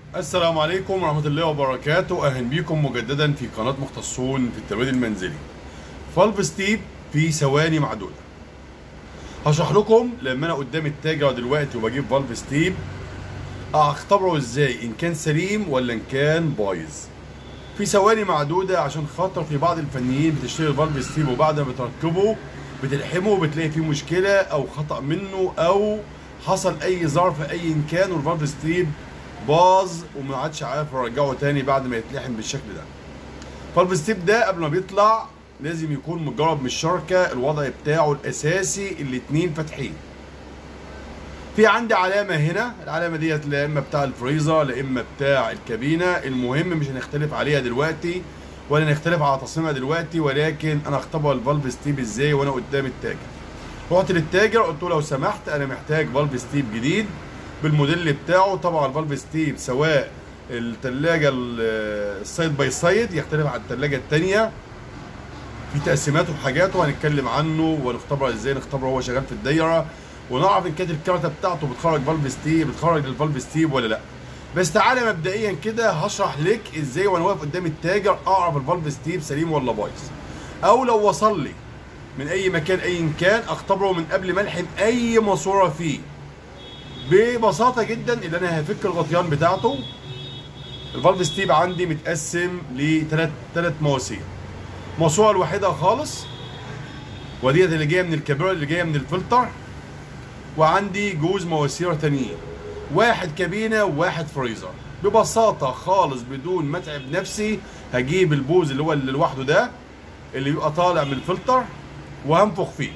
السلام عليكم ورحمة الله وبركاته أهلا بيكم مجددا في قناة مختصون في التبريد المنزلي فالف ستيب في ثواني معدودة هشرح لكم لما أنا قدام التاجر دلوقتي وبجيب فالف ستيب أختبره إزاي إن كان سليم ولا إن كان بايظ في ثواني معدودة عشان خاطر في بعض الفنيين بتشتري الفالف ستيب وبعد ما بتركبه بتلحمه بتلاقي فيه مشكلة أو خطأ منه أو حصل أي ظرف أي كان والفالف ستيب باظ وما عادش عارف ارجعه تاني بعد ما يتلحم بالشكل ده فالف ستيب ده قبل ما بيطلع لازم يكون مجرب من الشركه الوضع بتاعه الاساسي الاتنين فاتحين في عندي علامه هنا العلامه ديت لا اما بتاع الفريزر لا اما بتاع الكابينه المهم مش هنختلف عليها دلوقتي ولا نختلف على تصميمها دلوقتي ولكن انا اختبر الفالف ستيب ازاي وانا قدام التاجر رحت للتاجر قلت له لو سمحت انا محتاج فالف ستيب جديد بالموديل بتاعه طبعا الفالف ستيب سواء الثلاجه السايد باي سايد يختلف عن الثلاجه الثانيه في تقسيماته وحاجاته هنتكلم عنه ونختبره ازاي نختبره وهو شغال في الدايره ونعرف ان كانت الكارته بتاعته بتخرج فالف ستيب بتخرج الفالف ستيب ولا لا بس تعالى مبدئيا كده هشرح لك ازاي وانا واقف قدام التاجر اعرف الفالف ستيب سليم ولا بايظ او لو وصل لي من اي مكان اي كان اختبره من قبل ما الحم اي ماسوره فيه ببساطه جدا اللي انا هفك الغطيان بتاعته الفالف ستيب عندي متقسم لثلاث ثلاث مواسير ماسوره الوحيده خالص وديت اللي جايه من الكابيرا اللي جايه من الفلتر وعندي جوز مواسير تانيين واحد كابينه وواحد فريزر ببساطه خالص بدون ما اتعب نفسي هجيب البوز اللي هو اللي لوحده ده اللي بيبقى طالع من الفلتر وهنفخ فيه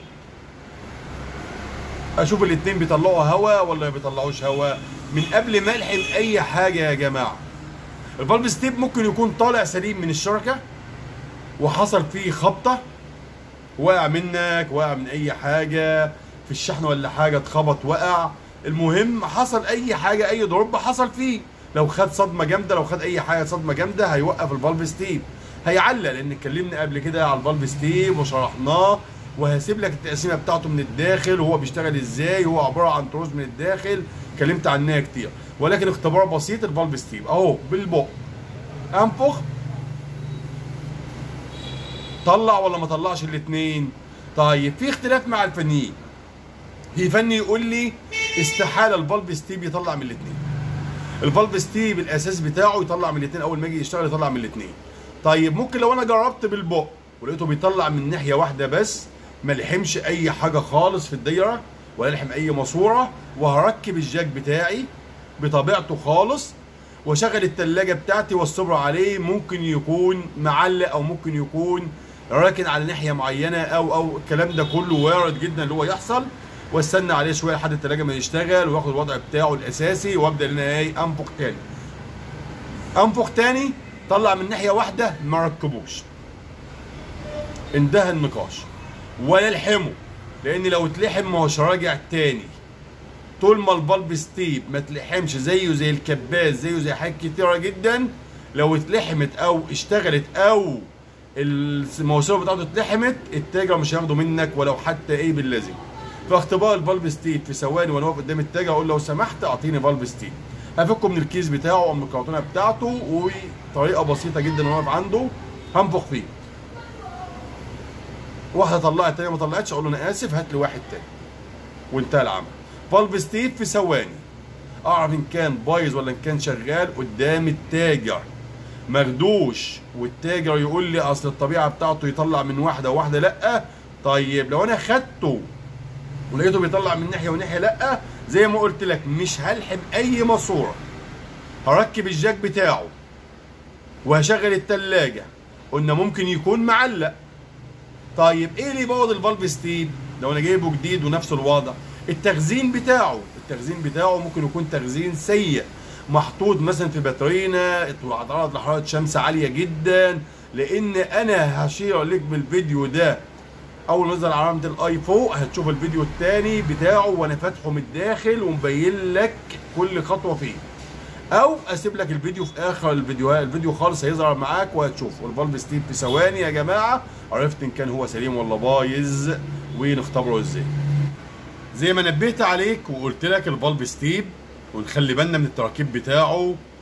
اشوف الاتنين بيطلعوا هواء ولا ما بيطلعوش هواء من قبل ما الحم اي حاجه يا جماعه الفالف ستيب ممكن يكون طالع سليم من الشركه وحصل فيه خبطه وقع منك وقع من اي حاجه في الشحن ولا حاجه اتخبط وقع المهم حصل اي حاجه اي ضرب حصل فيه لو خد صدمه جامده لو خد اي حاجه صدمه جامده هيوقف الفالف ستيب هيعلق لان اتكلمنا قبل كده على الفالف ستيب وشرحناه وهسيب لك التقسيمه بتاعته من الداخل وهو بيشتغل ازاي هو عباره عن تروس من الداخل اتكلمت عنها كتير ولكن اختبار بسيط الفالف ستيب اهو بالبق انفخ طلع ولا ما طلعش الاثنين طيب في اختلاف مع الفنيين في فني يقول لي استحاله الفالف ستيب يطلع من الاثنين الفالف ستيب الاساس بتاعه يطلع من الاثنين اول ما يجي يشتغل يطلع من الاثنين طيب ممكن لو انا جربت بالبق ولقيته بيطلع من ناحيه واحده بس ما لحمش اي حاجه خالص في الدايره ولا لحم اي ماسوره وهركب الجاك بتاعي بطبيعته خالص واشغل التلاجة بتاعتي والصبر عليه ممكن يكون معلق او ممكن يكون راكن على ناحيه معينه او او الكلام ده كله وارد جدا اللي هو يحصل واستنى عليه شويه لحد التلاجة ما يشتغل وياخد الوضع بتاعه الاساسي وابدا ان انا ايه انفخ تاني انفخ تاني طلع من ناحيه واحده ما ركبوش انتهى النقاش ولا الحمه لان لو اتلحم ما هوش راجع تاني طول ما الفالف ستيب ما تلحمش زيه زي الكباس زيه زي حاجات كتيره جدا لو اتلحمت او اشتغلت او المواسير بتاعته اتلحمت التاجر مش هياخده منك ولو حتى ايه باللازم فاختبار الفالف ستيب في ثواني وانا واقف قدام التاجر اقول لو سمحت اعطيني فالف ستيب هفكه من الكيس بتاعه او من الكرتونه بتاعته وطريقه بسيطه جدا وانا واقف عنده هنفخ فيه واحده طلعت التانيه ما طلعتش اقول له انا اسف هات لي واحد تاني وانتهى العمل فالف ستيب في ثواني اعرف ان كان بايظ ولا ان كان شغال قدام التاجر مخدوش والتاجر يقول لي اصل الطبيعه بتاعته يطلع من واحده وواحده لا طيب لو انا خدته ولقيته بيطلع من ناحيه وناحيه لا زي ما قلت لك مش هلحم اي ماسوره هركب الجاك بتاعه وهشغل التلاجة قلنا ممكن يكون معلق طيب ايه اللي يبوظ الفالف ستيب لو انا جايبه جديد ونفس الوضع التخزين بتاعه التخزين بتاعه ممكن يكون تخزين سيء محطوط مثلا في باترينا اتعرض لحراره شمس عاليه جدا لان انا هشير لك بالفيديو ده اول ما نزل علامه الاي فوق هتشوف الفيديو الثاني بتاعه وانا فاتحه من الداخل ومبين لك كل خطوه فيه او اسيب لك الفيديو في اخر الفيديو الفيديو خالص هيظهر معاك وهتشوفه الفالف ستيب في ثواني يا جماعه عرفت ان كان هو سليم ولا بايظ ونختبره ازاي زي ما نبهت عليك وقلت لك الفالف ستيب ونخلي بالنا من التراكيب بتاعه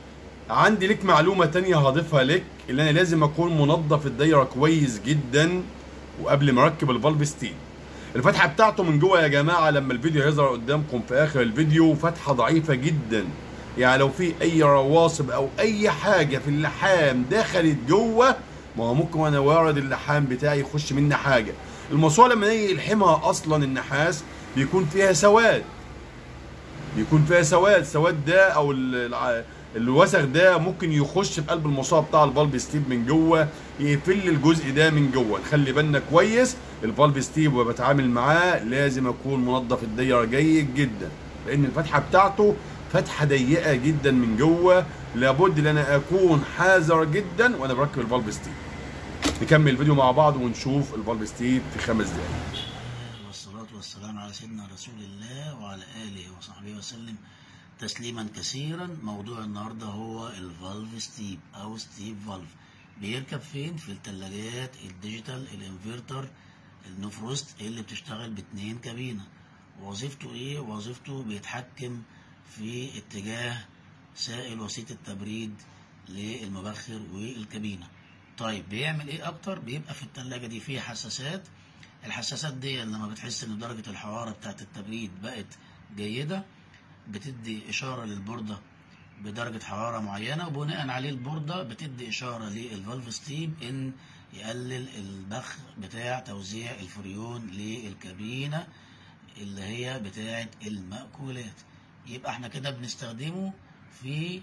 عندي لك معلومة تانية هضيفها لك اللي انا لازم اكون منظف الدايرة كويس جدا وقبل ما اركب الفالف ستيل الفتحة بتاعته من جوه يا جماعة لما الفيديو هيظهر قدامكم في اخر الفيديو فتحة ضعيفة جدا يعني لو في اي رواسب او اي حاجة في اللحام دخلت جوه ما هو ممكن وانا وارد اللحام بتاعي يخش مني حاجة الماسورة لما يجي يلحمها اصلا النحاس بيكون فيها سواد بيكون فيها سواد سواد ده او ال- الع- الوسخ ده ممكن يخش في قلب المصاب بتاع الفالف ستيب من جوه يقفل لي الجزء ده من جوه نخلي بالنا كويس الفالف ستيب وبتعامل معاه لازم اكون منظف الدايره جيد جدا لان الفتحه بتاعته فتحه ضيقه جدا من جوه لابد ان انا اكون حذر جدا وانا بركب الفالف ستيب نكمل الفيديو مع بعض ونشوف الفالف ستيب في خمس دقايق والصلاة والسلام على سيدنا رسول الله وعلى آله وصحبه وسلم تسليما كثيرا موضوع النهاردة هو الفالف ستيب أو ستيب فالف بيركب فين في الثلاجات الديجيتال الانفرتر النفروست اللي بتشتغل باتنين كابينة وظيفته ايه وظيفته بيتحكم في اتجاه سائل وسيط التبريد للمبخر والكابينة طيب بيعمل ايه اكتر بيبقى في الثلاجة دي فيه حساسات الحساسات دي لما بتحس ان درجة الحرارة بتاعت التبريد بقت جيدة بتدي اشارة للبوردة بدرجة حرارة معينة وبناء عليه البوردة بتدي اشارة للفالف ستيم ان يقلل البخ بتاع توزيع الفريون للكابينة اللي هي بتاعت المأكولات يبقى احنا كده بنستخدمه في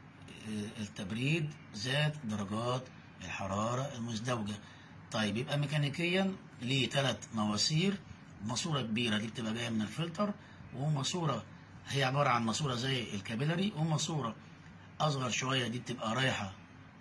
التبريد ذات درجات الحرارة المزدوجة طيب يبقى ميكانيكيا ليه ثلاث مواسير ماسورة كبيرة دي بتبقى جاية من الفلتر وماسورة هي عبارة عن ماسورة زي الكابيلاري وماسورة أصغر شوية دي بتبقى رايحة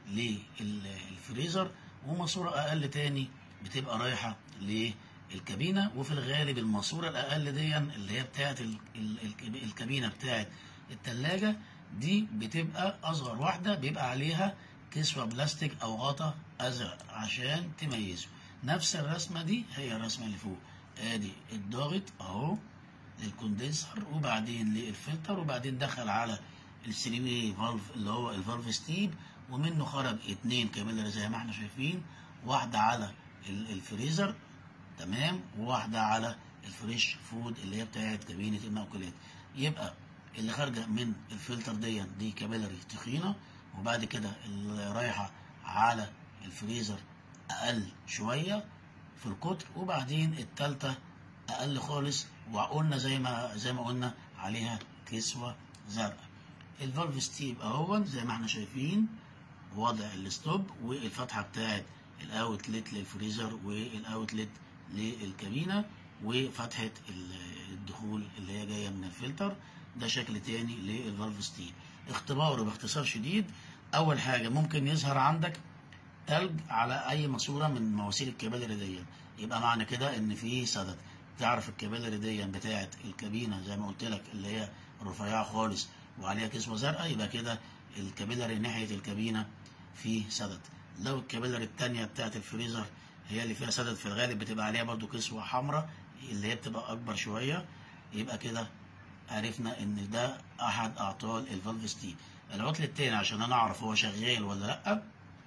للفريزر وماسورة أقل تاني بتبقى رايحة للكابينة وفي الغالب الماسورة الأقل دي اللي هي بتاعت ال- ال- الك- الكابينة بتاعت التلاجة دي بتبقى أصغر واحدة بيبقى عليها كسوة بلاستيك أو غطا أزرق عشان تميزه نفس الرسمة دي هي الرسمة اللي فوق ادي الضاغط اهو للكوندنسر وبعدين للفلتر وبعدين دخل على السيريمي فالف اللي هو الفالف ستيب ومنه خرج اتنين كابيلر زي ما احنا شايفين واحدة على ال- الفريزر تمام وواحدة على الفريش فود اللي هي بتاعت كابينة المأكولات يبقى اللي خارجة من الفلتر دي دي كابيلري تخينة وبعد كده اللي رايحة على الفريزر أقل شوية في القطر وبعدين التالتة أقل خالص وقلنا زي ما زي ما قلنا عليها كسوة زرقاء الفالف ستيب اهو زي ما احنا شايفين وضع الستوب والفتحة بتاعت الاوتلت للفريزر والاوتلت للكابينة وفتحة ال- الدخول اللي هي جاية من الفلتر ده شكل تاني للفالف ستيب اختباره باختصار شديد اول حاجة ممكن يظهر عندك تلج على اي ماسوره من مواسير الكابيلاري دي يبقى معنى كده ان في سدد تعرف الكابيلاري دي بتاعه الكابينه زي ما قلت لك اللي هي رفيعه خالص وعليها كسوه زرقاء يبقى كده الكابيلاري ناحيه الكابينه في سدد لو الكابيلاري التانية بتاعه الفريزر هي اللي فيها سدد في الغالب بتبقى عليها برضو كسوه حمراء اللي هي بتبقى اكبر شويه يبقى كده عرفنا ان ده احد اعطال الفالف ستيب العطل التاني عشان انا اعرف هو شغال ولا لا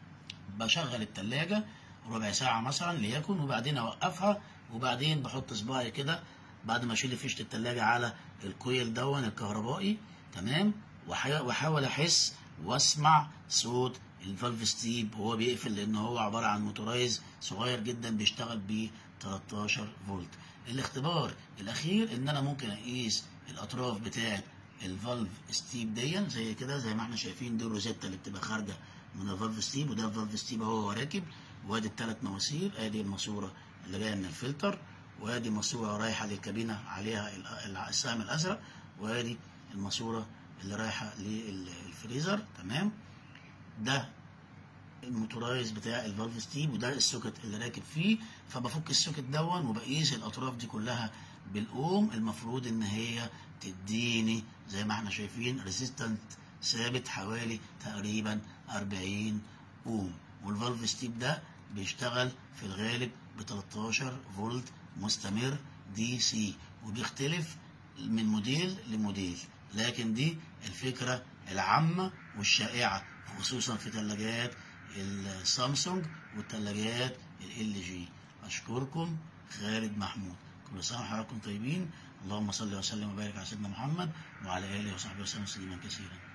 بشغل التلاجة ربع ساعة مثلا ليكن وبعدين أوقفها وبعدين بحط صباعي كده بعد ما أشيل فيشة التلاجة على الكويل دون الكهربائي تمام وح- وأحاول أحس وأسمع صوت الفالف ستيب وهو بيقفل لأن هو عبارة عن موتورايز صغير جدا بيشتغل ب 13 فولت الاختبار الأخير إن أنا ممكن أقيس الأطراف بتاعة الفالف ستيب دي زي كده زي ما احنا شايفين دي الروزيتا اللي بتبقى خارجه من الفالف ستيب وده الفالف ستيب اهو هو راكب وادي الثلاث مواسير ادي الماسوره اللي جايه من الفلتر وادي ماسوره رايحه للكابينه عليها ال- ال- السهم الازرق وادي الماسوره اللي رايحه للفريزر تمام ده الموتورايز بتاع الفالف ستيب وده السوكت اللي راكب فيه فبفك السوكت دون وبقيس الاطراف دي كلها بالاوم المفروض ان هي تديني زي ما احنا شايفين ريزيستنت ثابت حوالي تقريبا 40 اوم والفالف ستيب ده بيشتغل في الغالب ب 13 فولت مستمر دي سي وبيختلف من موديل لموديل لكن دي الفكرة العامة والشائعه خصوصا في ثلاجات السامسونج والثلاجات ال جي اشكركم خالد محمود كل سنه وحضراتكم طيبين اللهم صل وسلم وبارك على سيدنا محمد وعلى اله وصحبه وسلم تسليما كثيرا